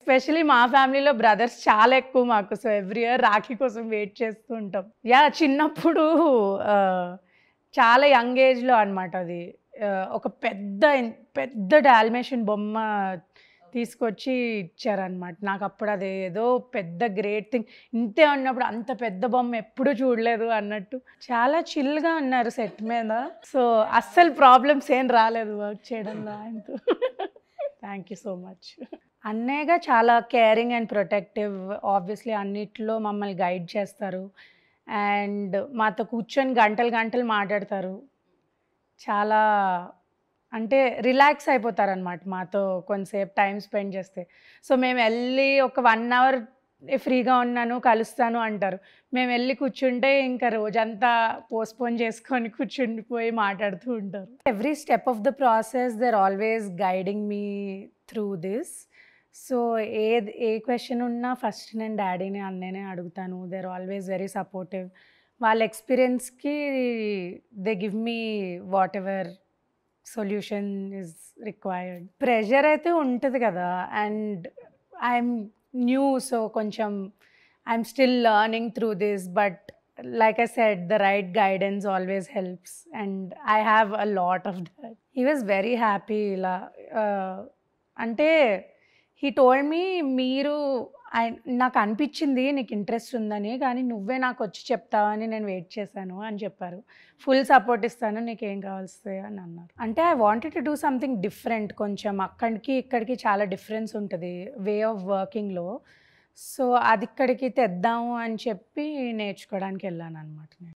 Especially మా ఫ్యామిలీలో brothers చాలా ఎక్కువ మాకు సో ఎవ్రీ ఇయర్ రాఖీ కోసం వెయిట్ చేస్తూ ఉంటాం యా చిన్నప్పుడు ఆ, చాలా యంగ్ ఏజ్లో అనమాట అది ఆ, ఒక పెద్ద పెద్ద డాల్మేషన్ బొమ్మ తీసుకొచ్చి ఇచ్చారనమాట నాకు అప్పుడు అది ఏదో పెద్ద గ్రేట్ థింగ్ ఇంతే ఉన్నప్పుడు అంత పెద్ద బొమ్మ ఎప్పుడూ చూడలేదు అన్నట్టు చాలా చిల్గా ఉన్నారు సెట్ మీద సో అస్సలు ప్రాబ్లమ్స్ ఏం రాలేదు వర్క్ చేయడంలో ఆయనతో థ్యాంక్ యూ సో మచ్ అన్నయ్యగా చాలా కేరింగ్ అండ్ ప్రొటెక్టివ్ ఆబ్వియస్లీ అన్నిట్లో మమ్మల్ని గైడ్ చేస్తారు అండ్ మాతో కూర్చొని గంటలు గంటలు మాట్లాడతారు చాలా అంటే రిలాక్స్ అయిపోతారనమాట మాతో కొంతసేపు టైం స్పెండ్ చేస్తే సో మేము వెళ్ళి ఒక వన్ అవర్ ఫ్రీగా ఉన్నాను కలుస్తాను అంటారు మేము వెళ్ళి కూర్చుంటే ఇంకా రోజంతా పోస్ట్పోన్ చేసుకొని కూర్చుండిపోయి మాట్లాడుతూ ఉంటారు every step of the process they're always guiding me through this so a a question ఉన్నా ఫస్ట్ నేను డాడీని అన్నయ్యనే అడుగుతాను దేర్ ఆల్వేస్ వెరీ సపోర్టివ్ వాళ్ళ ఎక్స్పీరియన్స్కి they give me whatever solution is required pressure అయితే ఉంటుంది కదా అండ్ ఐఎమ్ న్యూ సో కొంచెం I'm still learning through this but like I said, the right guidance always helps, and I have a lot of that. He was very happy. ఇలా uh, అంటే he told me మీరు I- నాకు అనిపించింది నీకు interest ఉందని కానీ నువ్వే నాకు వచ్చి చెప్తావని నేను వెయిట్ చేశాను అని చెప్పారు ఫుల్ సపోర్ట్ ఇస్తాను నీకు ఏం కావాల్సి అని అన్నారు అంటే I wanted to do something different కొంచెం అక్కడికి ఇక్కడికి చాలా డిఫరెన్స్ ఉంటుంది వే ఆఫ్ వర్కింగ్లో సో అది ఇక్కడికి తెద్దాము అని చెప్పి నేర్చుకోవడానికి వెళ్ళాను అనమాట నేను